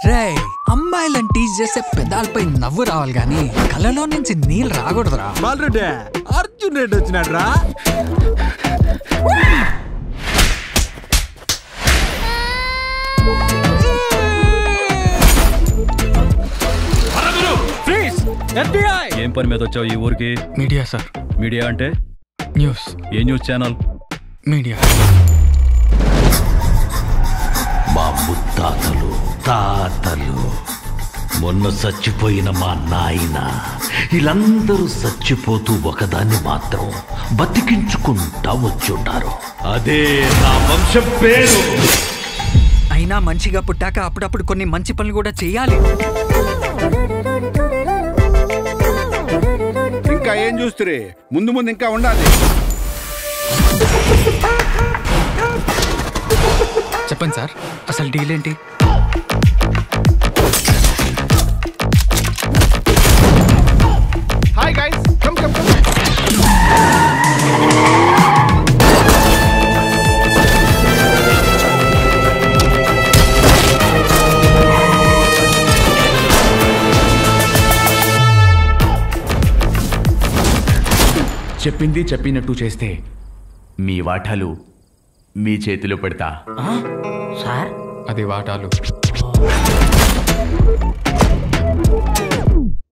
రే అమ్మాయిలను టీజ్ చేసే పెదాలపై నవ్వు రావాలి గాని కళ్ళలో నుంచి నీళ్ళు రాకూడదురా బాలరెడ్డి అర్జున్ రెడ్డి వచ్చినాడు రా ఏం పని మీద వచ్చావు ఈ ఊరికి మీడియా సార్ మీడియా అంటే న్యూస్ ఏ న్యూస్ ఛానల్ మీడియా మా ముత్తాతలు తాతలు మొన్న చచ్చిపోయిన మా నాయన వీళ్ళందరూ చచ్చిపోతూ ఒకదాన్ని మాత్రం బతికించుకుంటా వచ్చుంటారు అదే నా వంశం పేరు అయినా మంచిగా పుట్టాక అప్పుడప్పుడు కొన్ని మంచి పనులు కూడా చేయాలి ఇంకా ఏం చూస్తురే ముందు ముందు ఇంకా ఉండాలి చెప్పండి సార్ అసలు డీల్ ఏంటి hi guys come come come చెప్పింది చెప్పినట్టు చేస్తే మీ వాటాలు మీ చేతిలో పెడతా అది వాటాలు